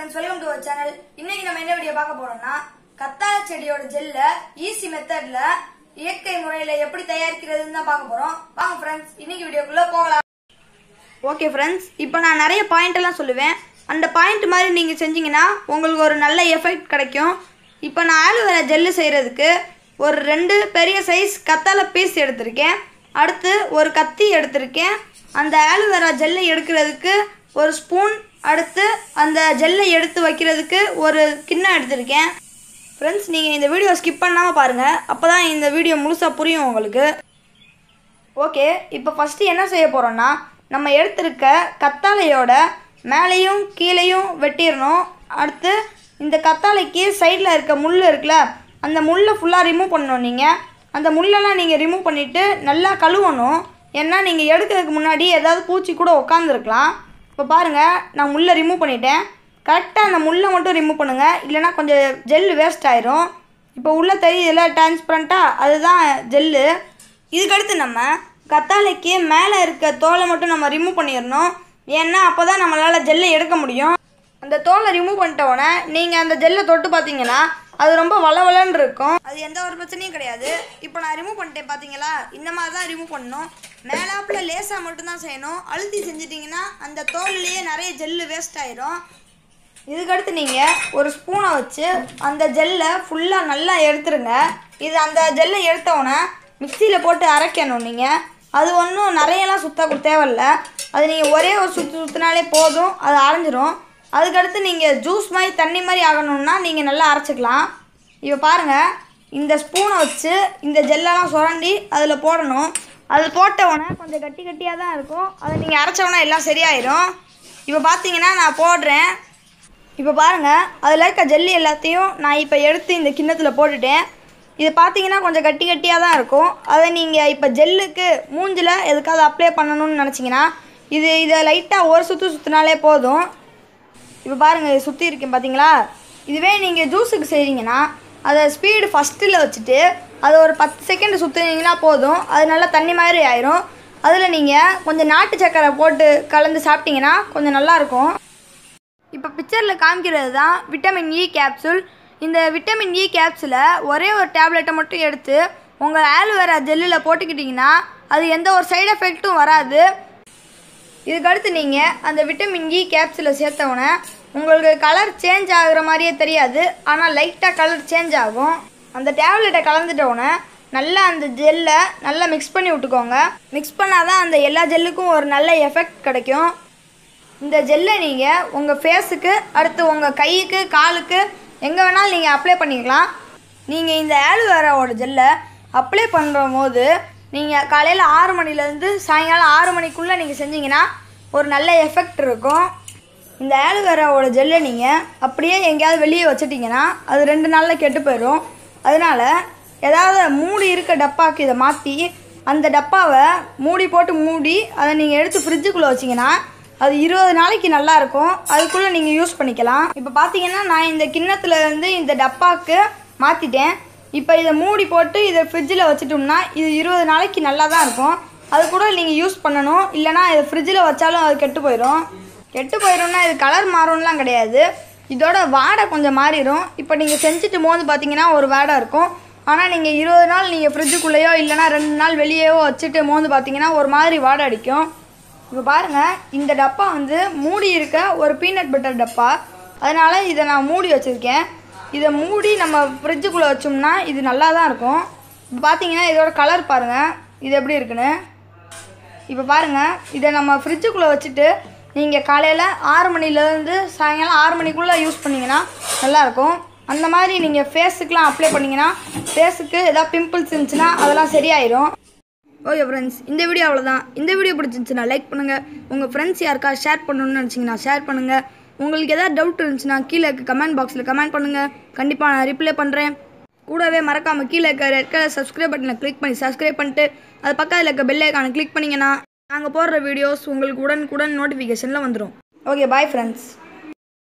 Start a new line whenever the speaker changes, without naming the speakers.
friends welcome to our channel இன்னைக்கு நம்ம என்ன வீடியோ பார்க்க போறோம்னா கத்தாழை செடியோட ஜெல்ல ஈஸி மெத்தட்ல இயற்கை முறையில எப்படி தயாரிக்கிறதுன்னு தான் பார்க்க போறோம் வாங்க ஃப்ரெண்ட்ஸ் இன்னைக்கு வீடியோக்குள்ள போகலாம் ஓகே ஃப்ரெண்ட்ஸ் இப்போ நான் நிறைய பாயிண்ட் எல்லாம் சொல்லுவேன் அந்த பாயிண்ட் மாதிரி நீங்கள் செஞ்சீங்கன்னா உங்களுக்கு ஒரு நல்ல எஃபெக்ட் கிடைக்கும் இப்போ நான் ஆலோவேரா ஜெல்லு செய்கிறதுக்கு ஒரு ரெண்டு பெரிய சைஸ் கத்தாழை பீஸ் எடுத்திருக்கேன் அடுத்து ஒரு கத்தி எடுத்திருக்கேன் அந்த ஆலோவேரா ஜெல்லை எடுக்கிறதுக்கு ஒரு ஸ்பூன் அடுத்து அந்த ஜெல்லை எடுத்து வைக்கிறதுக்கு ஒரு கிண்ணம் எடுத்திருக்கேன் ஃப்ரெண்ட்ஸ் நீங்கள் இந்த வீடியோ ஸ்கிப் பண்ணாமல் பாருங்கள் அப்போ தான் இந்த வீடியோ முழுசாக புரியும் உங்களுக்கு ஓகே இப்போ ஃபஸ்ட்டு என்ன செய்ய போகிறோன்னா நம்ம எடுத்திருக்க கத்தாழையோட மேலேயும் கீழேயும் வெட்டிடணும் அடுத்து இந்த கத்தாழைக்கு சைடில் இருக்க முள் இருக்குல்ல அந்த முள்ளை ஃபுல்லாக ரிமூவ் பண்ணணும் நீங்கள் அந்த முள்ளெல்லாம் நீங்கள் ரிமூவ் பண்ணிவிட்டு நல்லா கழுவணும் ஏன்னா நீங்கள் எடுக்கிறதுக்கு முன்னாடி ஏதாவது பூச்சி கூட உட்காந்துருக்கலாம் இப்போ பாருங்கள் நான் முள்ளை ரிமூவ் பண்ணிட்டேன் கரெக்டாக அந்த முள்ளை மட்டும் ரிமூவ் பண்ணுங்கள் இல்லைனா கொஞ்சம் ஜெல் வேஸ்ட் ஆயிரும் இப்போ உள்ளே தெரியுதுல டிரான்ஸ்பரண்ட்டாக அதுதான் ஜெல்லு இதுக்கடுத்து நம்ம கத்தாழைக்கு மேலே இருக்க தோலை மட்டும் நம்ம ரிமூவ் பண்ணிடணும் ஏன்னா அப்போ தான் நம்மளால் ஜெல்லை எடுக்க முடியும் அந்த தோலை ரிமூவ் பண்ணிட்ட உடனே நீங்கள் அந்த ஜெல்லை தொட்டு பார்த்தீங்கன்னா அது ரொம்ப வளவலன்னு இருக்கும் அது எந்த ஒரு பிரச்சனையும் கிடையாது இப்போ நான் ரிமூவ் பண்ணிட்டேன் பார்த்தீங்களா இந்த மாதிரி தான் ரிமூவ் பண்ணணும் மேலாப்பில் லேசாக மட்டும்தான் செய்யணும் அழுத்தி செஞ்சிட்டிங்கன்னா அந்த தோல்லையே நிறைய ஜெல்லு வேஸ்ட் ஆயிரும் இதுக்கடுத்து நீங்கள் ஒரு ஸ்பூனை வச்சு அந்த ஜெல்லை ஃபுல்லாக நல்லா எடுத்துருங்க இது அந்த ஜெல்லை எடுத்தோடனே மிக்சியில் போட்டு அரைக்கணும் நீங்கள் அது ஒன்றும் நிறையலாம் சுத்த தேவையில்ல அது நீங்கள் ஒரே ஒரு சுற்று சுற்றினாலே போதும் அது அரைஞ்சிரும் அதுக்கடுத்து நீங்கள் ஜூஸ் மாதிரி தண்ணி மாதிரி ஆகணும்னா நீங்கள் நல்லா அரைச்சிக்கலாம் இப்போ பாருங்கள் இந்த ஸ்பூனை வச்சு இந்த ஜெல்லெல்லாம் சுரண்டி அதில் போடணும் அது போட்ட உடனே கொஞ்சம் கட்டி கட்டியாக தான் இருக்கும் அதை நீங்கள் அரைச்ச உடனே எல்லாம் சரியாயிரும் இப்போ பார்த்தீங்கன்னா நான் போடுறேன் இப்போ பாருங்கள் அதில் இருக்க ஜெல்லி எல்லாத்தையும் நான் இப்போ எடுத்து இந்த கிண்ணத்தில் போட்டுட்டேன் இது பார்த்தீங்கன்னா கொஞ்சம் கட்டி கட்டியாக தான் இருக்கும் அதை நீங்கள் இப்போ ஜெல்லுக்கு மூஞ்சில் எதுக்காவது அப்ளை பண்ணணும்னு நினச்சிங்கன்னா இது இதை லைட்டாக ஒரு சுற்று சுற்றினாலே போதும் இப்போ பாருங்கள் இது சுற்றி இருக்கேன் பார்த்தீங்களா இதுவே நீங்கள் ஜூஸுக்கு செய்கிறீங்கன்னா அதை ஸ்பீடு ஃபஸ்ட்டில் வச்சுட்டு அதை ஒரு பத்து செகண்ட் சுற்றுனீங்கன்னா போதும் அது நல்லா தண்ணி மாதிரி ஆயிரும் அதில் நீங்கள் கொஞ்சம் நாட்டு சக்கரை போட்டு கலந்து சாப்பிட்டீங்கன்னா கொஞ்சம் நல்லாயிருக்கும் இப்போ பிக்சரில் காமிக்கிறது தான் விட்டமின் இ கேப்சூல் இந்த விட்டமின் இ கேப்சூலை ஒரே ஒரு டேப்லெட்டை மட்டும் எடுத்து உங்கள் ஆலோவேரா ஜெல்லில் போட்டுக்கிட்டிங்கன்னா அது எந்த ஒரு சைடு எஃபெக்ட்டும் வராது இதுக்கடுத்து நீங்கள் அந்த விட்டமின் இ கேப்சூலை சேர்த்தவுடனே உங்களுக்கு கலர் சேஞ்ச் ஆகுற மாதிரியே தெரியாது ஆனால் லைட்டாக கலர் சேஞ்ச் ஆகும் அந்த டேப்லெட்டை கலந்துட்டவுடனே நல்லா அந்த ஜெல்லை நல்லா மிக்ஸ் பண்ணி விட்டுக்கோங்க மிக்ஸ் பண்ணால் தான் அந்த எல்லா ஜெல்லுக்கும் ஒரு நல்ல எஃபெக்ட் கிடைக்கும் இந்த ஜெல்லை நீங்கள் உங்கள் ஃபேஸுக்கு அடுத்து உங்கள் கைக்கு காலுக்கு எங்கே வேணாலும் நீங்கள் அப்ளை பண்ணிக்கலாம் நீங்கள் இந்த ஆலோவேராவோட ஜெல்லை அப்ளை பண்ணுற போது நீங்கள் காலையில் ஆறு மணிலேருந்து சாயங்காலம் ஆறு மணிக்குள்ளே நீங்கள் செஞ்சீங்கன்னா ஒரு நல்ல எஃபெக்ட் இருக்கும் இந்த ஆலோவேராவோட ஜெல்லை நீங்கள் அப்படியே எங்கேயாவது வெளியே வச்சிட்டிங்கன்னா அது ரெண்டு நாளில் கெட்டு போயிடும் அதனால் ஏதாவது மூடி இருக்க டப்பாக்கு இதை மாற்றி அந்த டப்பாவை மூடி போட்டு மூடி அதை நீங்கள் எடுத்து ஃப்ரிட்ஜுக்குள்ளே வச்சிங்கன்னா அது இருபது நாளைக்கு நல்லா இருக்கும் அதுக்குள்ளே நீங்கள் யூஸ் பண்ணிக்கலாம் இப்போ பார்த்தீங்கன்னா நான் இந்த கிண்ணத்துல இருந்து இந்த டப்பாக்கு மாற்றிட்டேன் இப்போ இதை மூடி போட்டு இதை ஃப்ரிட்ஜில் வச்சிட்டோம்னா இது இருபது நாளைக்கு நல்லா தான் இருக்கும் அது கூட நீங்கள் யூஸ் பண்ணணும் இல்லைனா இதை ஃப்ரிட்ஜில் வச்சாலும் அது கெட்டு போயிடும் கெட்டு போயிடும்னா இது கலர் மாறும்லாம் கிடையாது இதோட வாடை கொஞ்சம் மாறிடும் இப்போ நீங்கள் செஞ்சுட்டு போது பார்த்தீங்கன்னா ஒரு வாடை இருக்கும் ஆனால் நீங்கள் இருபது நாள் நீங்கள் ஃப்ரிட்ஜுக்குள்ளேயோ இல்லைனா ரெண்டு நாள் வெளியேவோ வச்சுட்டு போது பார்த்தீங்கன்னா ஒரு மாதிரி வாடை அடிக்கும் இப்போ பாருங்கள் இந்த டப்பா வந்து மூடி இருக்க ஒரு பீனட் பட்டர் டப்பா அதனால் இதை நான் மூடி வச்சுருக்கேன் இதை மூடி நம்ம ஃப்ரிட்ஜுக்குள்ளே வச்சோம்னா இது நல்லா தான் இருக்கும் இப்போ பார்த்தீங்கன்னா இதோட கலர் பாருங்கள் இது எப்படி இருக்குன்னு இப்போ பாருங்கள் இதை நம்ம ஃப்ரிட்ஜுக்குள்ளே வச்சுட்டு நீங்கள் காலையில் ஆறு மணிலேருந்து சாயங்காலம் ஆறு மணிக்குள்ளே யூஸ் பண்ணிங்கன்னா நல்லாயிருக்கும் அந்த மாதிரி நீங்கள் ஃபேஸுக்கெலாம் அப்ளை பண்ணிங்கன்னா ஃபேஸுக்கு ஏதாவது பிம்பிள்ஸ் இருந்துச்சுன்னா அதெல்லாம் சரியாயிரும் ஓகே ஃப்ரெண்ட்ஸ் இந்த வீடியோ அவ்வளோதான் இந்த வீடியோ பிடிச்சிருந்துச்சுன்னா லைக் பண்ணுங்கள் உங்கள் ஃப்ரெண்ட்ஸ் யாருக்கா ஷேர் பண்ணணும்னு நினச்சிங்கன்னா ஷேர் பண்ணுங்கள் உங்களுக்கு எதாவது டவுட் இருந்துச்சுன்னா கீழே இருக்க கமெண்ட் பாக்ஸில் கமெண்ட் பண்ணுங்கள் கண்டிப்பாக நான் ரிப்ளை பண்ணுறேன் கூடவே மறக்காமல் கீழே இருக்க ரெட் கலர் சப்ஸ்கிரைப் பட்டனை கிளிக் பண்ணி சப்ஸ்கிரைப் பண்ணிட்டு அது பக்கத்தில் இருக்க பெல் ஐக்கானை கிளிக் பண்ணிங்கன்னா நாங்கள் போடுற வீடியோஸ் உங்களுக்கு உடனுக்குடன் நோட்டிஃபிகேஷனில் வந்துடும் ஓகே பாய் ஃப்ரெண்ட்ஸ்